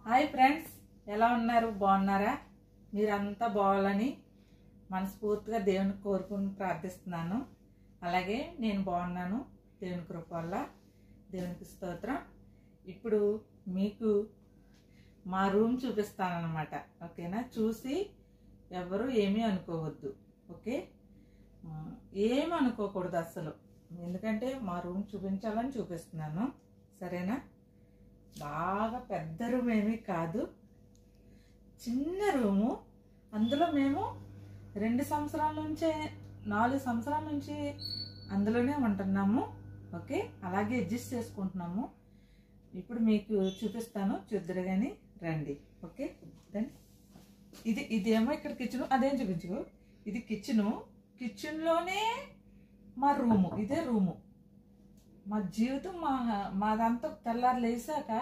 Hi friends ఎలా ఉన్నారు బాగున్నారా మీరంతా బాగాలని మనస్ఫూర్తిగా దేవుని కోరుకుని ప్రార్థిస్తున్నాను అలాగే నేను బాగున్నాను దేవుని కృప వల్ల దేవునికి స్తోత్రం ఇప్పుడు మీకు మా రూమ్ చూపిస్తానన్నమాట ఓకేనా చూసి ఎవరు ఏమీ అనుకోవద్దు ఓకే ఆ, ఏం అనుకోకూడదు అస్సలు ఎందుకంటే మా రూమ్ చూపించాలని చూపిస్తున్నాను సరేనా బాగా పెద్ద రూమ్ ఏమీ కాదు చిన్న రూము అందులో మేము రెండు సంవత్సరాల నుంచే నాలుగు సంవత్సరాల నుంచి అందులోనే ఉంటున్నాము ఓకే అలాగే అడ్జస్ట్ చేసుకుంటున్నాము ఇప్పుడు మీకు చూపిస్తాను చూద్దరు కానీ రండి ఓకే రండి ఇది ఇదేమో ఇక్కడ కిచెన్ అదేం చూపించు ఇది కిచెను కిచెన్లోనే మా రూము ఇదే రూము మా జీవితం మా మాదంతా తెల్లారు లేసాక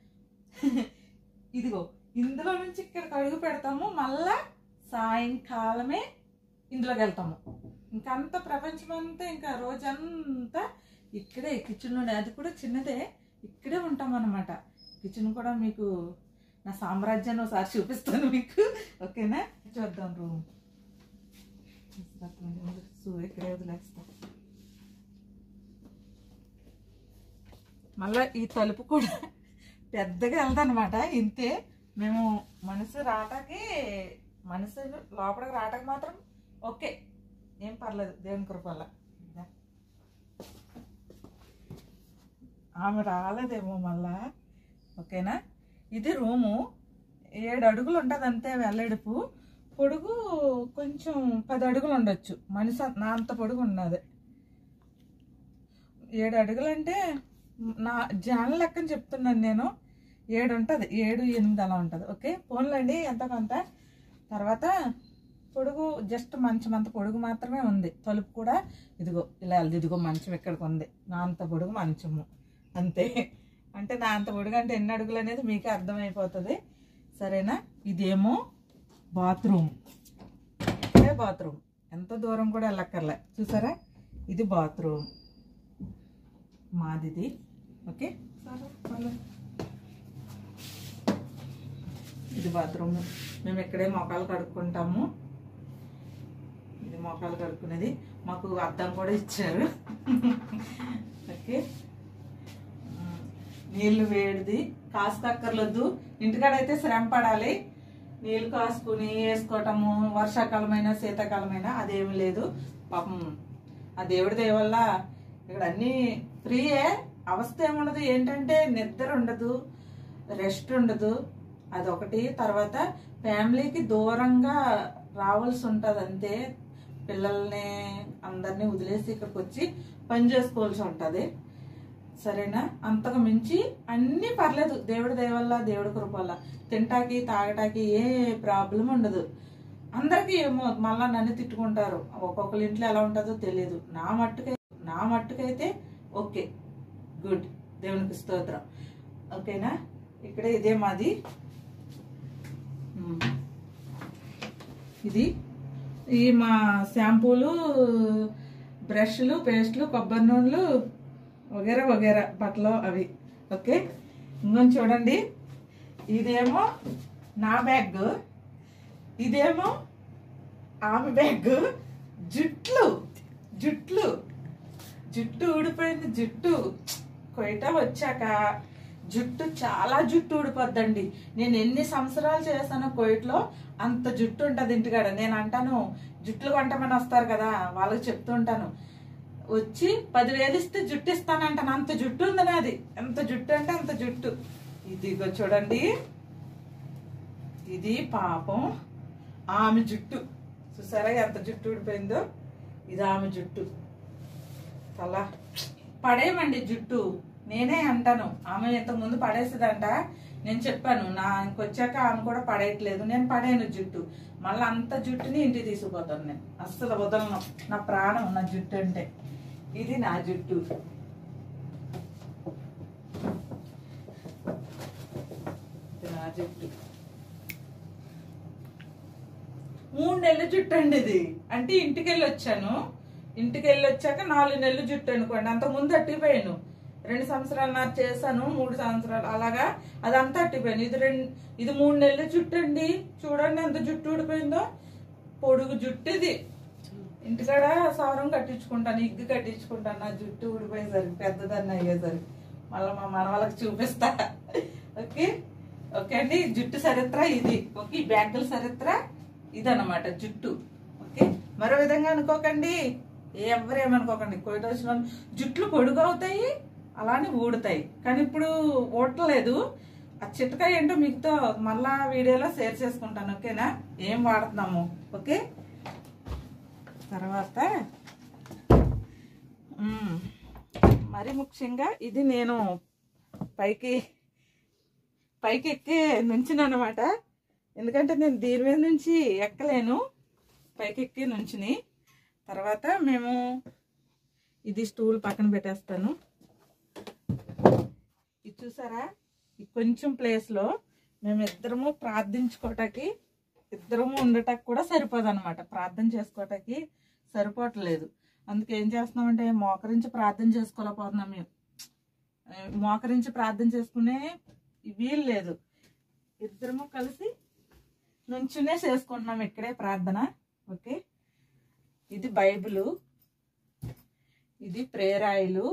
ఇదిగో ఇందులో నుంచి ఇక్కడికి అడుగు పెడతాము మళ్ళా సాయంకాలమే ఇందులోకి వెళ్తాము ఇంకంత ప్రపంచం అంతా ఇంకా రోజంతా ఇక్కడే కిచెన్లోనే అది కూడా చిన్నదే ఇక్కడే ఉంటాం అనమాట కిచెన్ కూడా మీకు నా సామ్రాజ్యాన్ని ఒకసారి చూపిస్తాను మీకు ఓకేనా చూద్దాం రూమ్ సో ఇక్కడే వదిలేస్తాం మళ్ళీ ఈ తలుపు కూడా పెద్దగా వెళ్దనమాట ఇంతే మేము మనసు రావటానికి మనసు లోపలికి రావటానికి మాత్రం ఓకే ఏం పర్లేదు దేవుని కృప వల్ల ఇదా. ఆమె రాలేదేమో మళ్ళా ఓకేనా ఇది రూము ఏడు అడుగులు ఉంటుంది అంతే వెల్లడుపు పొడుగు కొంచెం పది అడుగులు ఉండొచ్చు మనిషి అంత- నా అంత పొడుగు ఉన్నది ఏడు అడుగులు అంటే నా జాన లెక్కని చెప్తున్నాను నేను ఏడు ఉంటుంది ఏడు ఎనిమిది అలా ఉంటుంది ఓకే పోన్లండి ఎంత కొంత తర్వాత పొడుగు జస్ట్ మంచం అంత పొడుగు మాత్రమే ఉంది తలుపు కూడా ఇదిగో ఇలా వెళ్ది ఇదిగో మంచం ఇక్కడికి ఉంది నా అంత పొడుగు మంచము అంతే అంటే నా అంత పొడుగు అంటే ఎన్ని అడుగులు అనేది మీకే అర్థమైపోతుంది సరేనా ఇదేమో బాత్రూమ్ ఇదే బాత్రూమ్ ఎంత దూరం కూడా వెళ్ళక్కర్లే చూసారా ఇది బాత్రూమ్ మాదిది ఓకే సరే పర్లేదు. ఇది బాత్రూమ్ మేము ఇక్కడే మొఖాలు కడుక్కుంటాము ఇది మొఖాలు కడుక్కునేది మాకు అద్దం కూడా ఇచ్చారు ఓకే ఉమ్, నీళ్లు వేడిది కాసుకోక్కర్లొద్దు ఇంటికాడైతే శ్రమ పడాలి నీళ్ళు కాసుకుని వేసుకోవటము వర్షాకాలమైనా శీతాకాలమైనా అదేమి లేదు పాపం ఆ దేవుడి దయ వల్ల ఇక్కడ అన్ని ఫ్రీయే అవస్థ ఏముండదు ఏంటంటే నిద్ర ఉండదు రెస్ట్ ఉండదు అదొకటి తర్వాత ఫ్యామిలీకి దూరంగా రావాల్సి ఉంటుంది అంతే పిల్లల్ని అందరినీ వదిలేసి ఇక్కడికి వచ్చి పని చేసుకోవాల్సి ఉంటుంది సరేనా అంతకు మించి అన్నీ పర్లేదు దేవుడి దయ వల్ల దేవుడి కృప వల్ల తింటాకి తాగటాకి ఏ ప్రాబ్లం ఉండదు అందరికీ ఏమో మళ్ళా నన్ను తిట్టుకుంటారు ఒక్కొక్కరి ఇంట్లో ఎలా ఉంటుందో తెలియదు నా మట్టుకై నా మట్టుకైతే ఓకే గుడ్ దేవునికి స్తోత్రం ఓకేనా ఇక్కడ ఇదే మాది ఉమ్. ఇది ఈ మా షాంపూలు బ్రష్లు పేస్ట్లు కొబ్బరి నూనెలు వగేరా వగేరా బట్టలు అవి ఓకే ఇంకొంచెం చూడండి ఇదేమో నా బ్యాగ్ ఇదేమో ఆమె బ్యాగ్ జుట్లు జుట్లు జుట్టు ఊడిపోయింది జుట్టు కొయిట వచ్చాక జుట్టు చాలా జుట్టు ఊడిపోద్దండి నేను ఎన్ని సంవత్సరాలు చేశానో కోయిట్లో అంత జుట్టు ఉంటుంది ఇంటికాడ నేను అంటాను జుట్లు కొంటమని వస్తారు కదా వాళ్ళకి చెప్తూ ఉంటాను వచ్చి పదివేలు ఇస్తే జుట్టు ఇస్తానంటాను అంత జుట్టు ఉంది నాది ఎంత జుట్టు అంటే అంత జుట్టు ఇదిగో చూడండి ఇది పాపం ఆమె జుట్టు చూసారా ఎంత జుట్టు ఊడిపోయిందో ఇది ఆమె జుట్టు అలా పడేయమండి జుట్టు నేనే అంటాను ఆమె ఇంతకు ముందు పడేసేదంట నేను చెప్పాను నా ఇంకొచ్చాక ఆమె కూడా పడేయట్లేదు నేను పడేయను జుట్టు మళ్ళీ అంత జుట్టుని ఇంటికి తీసుకుపోతాను నేను అస్సలు వదలను నా ప్రాణం నా జుట్టు అంటే ఇది నా జుట్టు ఇది నా జుట్టు మూడు నెలల జుట్టు అండి ఇది అంటే ఇంటికి వెళ్ళి వచ్చాను ఇంటికి వెళ్ళి వచ్చాక నాలుగు నెలలు జుట్టు అనుకోండి అంత ముందు అట్టిపోయాను రెండు సంవత్సరాలు నాకు చేశాను మూడు సంవత్సరాలు అలాగా అదంతా అట్టిపోయింది ఇది రెండు ఇది మూడు నెలల జుట్టు అండి చూడండి ఎంత జుట్టు ఊడిపోయిందో పొడుగు జుట్టు ఇది ఇంటికాడ సవరం కట్టించుకుంటాను ఇగ్గు కట్టించుకుంటాను నా జుట్టు ఊడిపోయేసరికి పెద్దదాన్ని అయ్యేసరికి మళ్ళీ మా మనవాళ్ళకి చూపిస్తా ఓకే ఓకే అండి జుట్టు చరిత్ర ఇది ఓకే ఈ బ్యాంకుల చరిత్ర ఇదన్నమాట జుట్టు ఓకే మరో విధంగా అనుకోకండి ఎవరేమనుకోకండి కోయిట వచ్చిన వాళ్ళు జుట్లు పొడుగు అవుతాయి అలానే ఊడుతాయి కానీ ఇప్పుడు ఊడలేదు ఆ చిట్కాయ ఏంటో మీతో మళ్ళా వీడియోలో షేర్ చేసుకుంటాను ఓకేనా ఏం వాడుతున్నాము ఓకే తర్వాత మ్మ్. మరి ముఖ్యంగా ఇది నేను పైకి పైకి ఎక్కి నుంచినమాట ఎందుకంటే నేను దీని మీద నుంచి ఎక్కలేను పైకి ఎక్కి నుంచుని తర్వాత మేము ఇది స్టూల్ పక్కన పెట్టేస్తాను ఇది చూసారా ఈ కొంచెం ప్లేస్లో మేము ఇద్దరము ప్రార్థించుకోవటానికి ఇద్దరము ఉండటానికి కూడా సరిపోదు అనమాట ప్రార్థన చేసుకోవటానికి సరిపోవట్లేదు అందుకే ఏం చేస్తున్నామంటే మోకరించి ప్రార్థన చేసుకోలేకపోతున్నాం మేము ఆ, మోకరించి ప్రార్థన చేసుకునే వీలు లేదు ఇద్దరము కలిసి నుంచునే చేసుకుంటున్నాం ఇక్కడే ప్రార్థన ఓకే ఇది బైబిలు ఇది ప్రేరాయిలు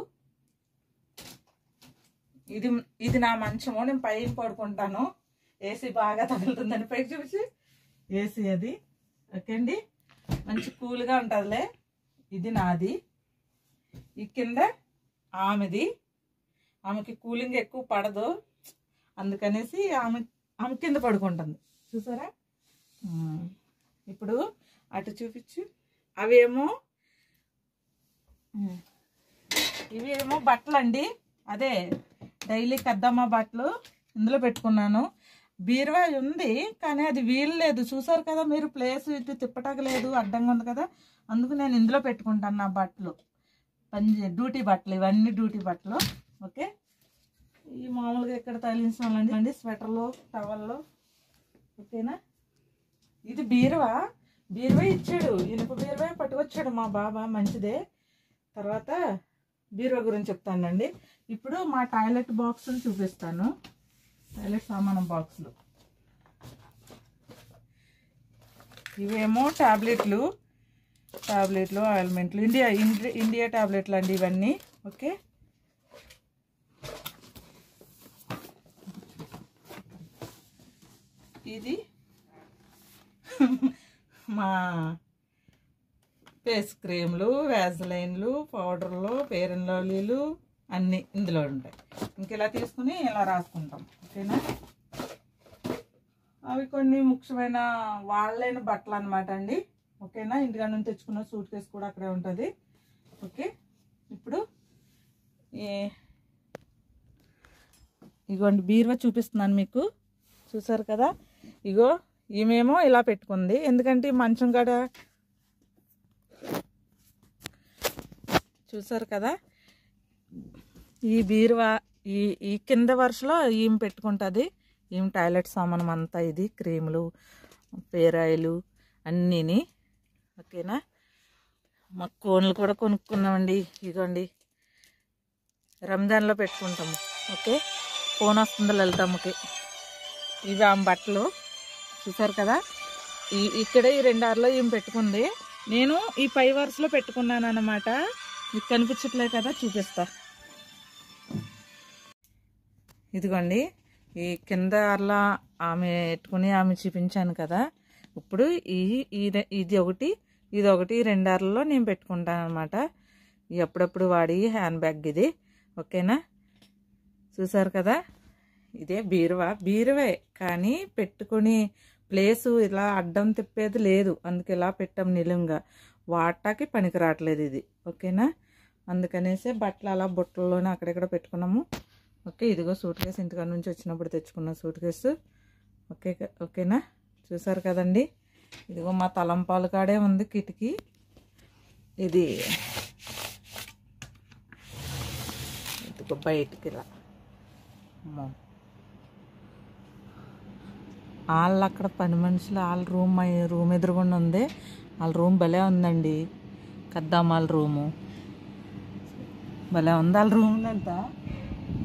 ఇది ఇది నా మంచము నేను పైన పడుకుంటాను ఏసీ బాగా తగులుతుందని పైకి చూసి ఏసీ అది ఓకే అండి మంచి కూల్గా ఉంటుందిలే ఇది నాది ఈ కింద ఆమెది ఆమెకి కూలింగ్ ఎక్కువ పడదు అందుకనేసి ఆమె ఆమె కింద పడుకుంటుంది చూసారా ఉమ్. ఇప్పుడు అటు చూపించు అవేమో ఉమ్. ఇవేమో బట్టలు అండి అదే డైలీ కద్దమ్మ బట్టలు ఇందులో పెట్టుకున్నాను బీరువా ఉంది కానీ అది వీలు లేదు చూసారు కదా మీరు ప్లేస్ ఇటు తిప్పటకు లేదు అడ్డంగా ఉంది కదా అందుకు నేను ఇందులో పెట్టుకుంటాను నా బట్టలు పని డ్యూటీ బట్టలు ఇవన్నీ డ్యూటీ బట్టలు ఓకే ఈ మామూలుగా ఇక్కడ తగిలించాలండి అండి స్వెటర్లు టవల్లో ఓకేనా ఇది బీరువా బీరువా ఇచ్చాడు ఇనుప బీరువా పట్టుకొచ్చాడు మా బాబా మంచిదే తర్వాత బీరువా గురించి చెప్తానండి ఇప్పుడు మా టాయిలెట్ బాక్సులు చూపిస్తాను టాయిలెట్ సామానం బాక్సులు ఇవేమో టాబ్లెట్లు టాబ్లెట్లు ఆయిల్మెంట్లు ఇండియా ఇండి- ఇండియా టాబ్లెట్లు అండి ఇవన్నీ ఓకే ఇది మా ఫేస్ క్రీమ్లు వ్యాజ్లైన్లు పౌడర్లు పేరన్ లవ్లీలు అన్నీ ఇందులో ఉంటాయి ఇంక ఇలా తీసుకుని ఇలా రాసుకుంటాం ఓకేనా అవి కొన్ని ముఖ్యమైన వాళ్ళైన బట్టలు అనమాట అండి ఓకేనా ఇంటికాడ నుంచి తెచ్చుకున్న సూట్ కేసు కూడా అక్కడే ఉంటుంది ఓకే ఇప్పుడు ఈ ఇగోండి బీరువా చూపిస్తున్నాను మీకు చూసారు కదా ఇగో ఈమెమో ఇలా పెట్టుకుంది ఎందుకంటే ఈ మంచం కాడ చూసారు కదా ఈ బీరువా ఈ ఈ కింద వరుసలో ఈమె పెట్టుకుంటుంది ఈమె టాయిలెట్ సామానం అంతా ఇది క్రీములు పేరాయిలు అన్నీని ఓకేనా మా కోన్లు కూడా కొనుక్కున్నామండి ఇదిగోండి రంజాన్లో పెట్టుకుంటాము ఓకే ఫోన్ వస్తుంది లలితమ్మకి ఇవి ఆమె బట్టలు చూసారు కదా ఈ ఇక్కడ ఈ రెండారులో ఈమె పెట్టుకుంది నేను ఈ పై వరుసలో పెట్టుకున్నాను అనమాట మీకు కనిపించట్లేదు కదా చూపిస్తా ఇదిగోండి ఈ కింద అలా ఆమె పెట్టుకుని ఆమె చూపించాను కదా ఇప్పుడు ఈ ఈ రె- ఇది ఒకటి ఇది ఒకటి ఈ రెండార్లలో నేను పెట్టుకుంటాను అనమాట ఎప్పుడప్పుడు వాడి హ్యాండ్ బ్యాగ్ ఇది ఓకేనా చూసారు కదా ఇదే బీరువా బీరువే కానీ పెట్టుకుని ప్లేసు ఇలా అడ్డం తిప్పేది లేదు అందుకే ఇలా పెట్టాం నిలుంగా వాటాకి పనికి రావట్లేదు ఇది ఓకేనా అందుకనేసి బట్టలు అలా బుట్టల్లోనే అక్కడెక్కడ పెట్టుకున్నాము ఓకే ఇదిగో సూట్ కేసు ఇంటికాడ నుంచి వచ్చినప్పుడు తెచ్చుకున్న సూట్ కేసు ఓకే ఓకేనా చూసారు కదండి ఇదిగో మా తలంపాలు కాడే ఉంది కిటికీ ఇది ఇదిగో బయటికి ఇలా అమ్మో. వాళ్ళు అక్కడ పని మనుషులు వాళ్ళ రూమ్ అయ్యి- రూమ్ ఎదురుగుండా ఉంది వాళ్ళ రూమ్ భలే ఉందండి కద్దామాల రూము భలే ఉంది వాళ్ళ రూమ్ అంతా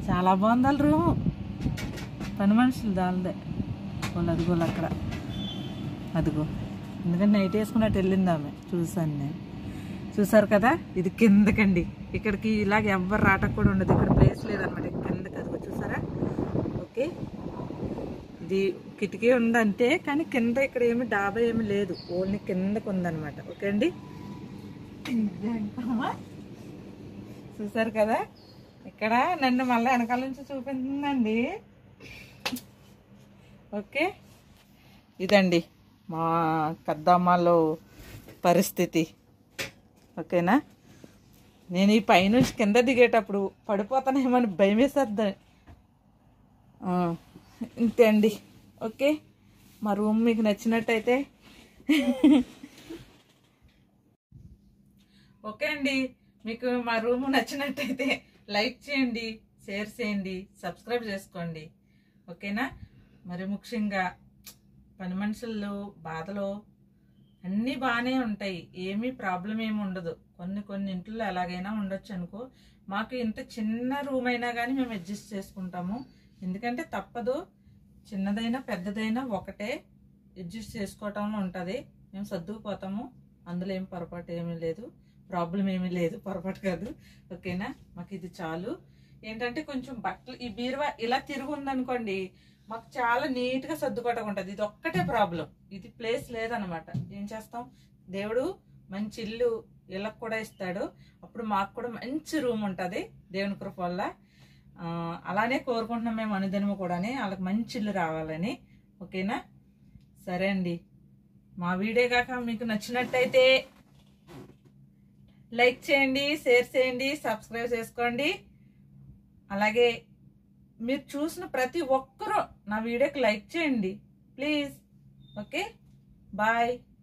చాలా బాగుంది వాళ్ళ రూము పని మనుషులు దాల్దే వాళ్ళు అదిగోలు అక్కడ అదిగో ఎందుకంటే నైట్ వేసుకున్నట్టు వెళ్ళింది ఆమె చూసాను నేను చూసారు కదా ఇది కిందకండి ఇక్కడికి ఇలాగ ఎవ్వరు రాటకు కూడా ఉండదు ఇక్కడ ప్లేస్ లేదనమాట కిందకి అదిగో చూసారా ఓకే ఇది కిటికీ ఉందంటే కానీ కింద ఇక్కడ ఏమి డాబా ఏమి లేదు ఓన్లీ కిందకు ఉందన్నమాట ఓకే అండి అమ్మా. చూసారు కదా ఇక్కడ నన్ను మళ్ళీ వెనకాల నుంచి చూపించిందండి ఓకే ఇదండి మా కద్దమ్మలో పరిస్థితి ఓకేనా నేను ఈ పైనుంచి కింద దిగేటప్పుడు పడిపోతానేమని భయం వేసేద్దా ఇంతే అండి ఓకే మా రూమ్ మీకు నచ్చినట్టయితే ఓకే అండి మీకు మా రూమ్ నచ్చినట్టయితే లైక్ చేయండి షేర్ చేయండి సబ్స్క్రైబ్ చేసుకోండి ఓకేనా మరి ముఖ్యంగా పని మనుషుల్లో బాధలో అన్నీ బాగానే ఉంటాయి ఏమీ ప్రాబ్లం ఏమి ఉండదు కొన్ని కొన్ని ఇంట్లో ఎలాగైనా ఉండొచ్చు అనుకో మాకు ఇంత చిన్న రూమ్ అయినా కానీ మేము అడ్జస్ట్ చేసుకుంటాము ఎందుకంటే తప్పదు చిన్నదైనా పెద్దదైనా ఒకటే అడ్జస్ట్ చేసుకోవటంలో ఉంటుంది మేము సర్దుకుపోతాము అందులో ఏం పొరపాటు ఏమీ లేదు ప్రాబ్లం ఏమీ లేదు పొరపాటు కాదు ఓకేనా మాకు ఇది చాలు ఏంటంటే కొంచెం బట్టలు ఈ బీరువా ఇలా తిరిగి ఉందనుకోండి మాకు చాలా నీట్గా సర్దుకోవటం ఉంటుంది ఇది ఒక్కటే ప్రాబ్లం ఇది ప్లేస్ లేదనమాట ఏం చేస్తాం దేవుడు మంచి ఇల్లు ఇళ్ళకు కూడా ఇస్తాడు అప్పుడు మాకు కూడా మంచి రూమ్ ఉంటుంది దేవుని కృప వల్ల ఆ, అలానే కోరుకుంటున్నాం మేము అనుదినము కూడాని వాళ్ళకి మంచి ఇల్లు రావాలని ఓకేనా సరే అండి మా వీడియో కాక మీకు నచ్చినట్టయితే లైక్ చేయండి షేర్ చేయండి సబ్స్క్రైబ్ చేసుకోండి అలాగే మీరు చూసిన ప్రతి ఒక్కరూ నా వీడియోకి లైక్ చేయండి ప్లీజ్ ఓకే బాయ్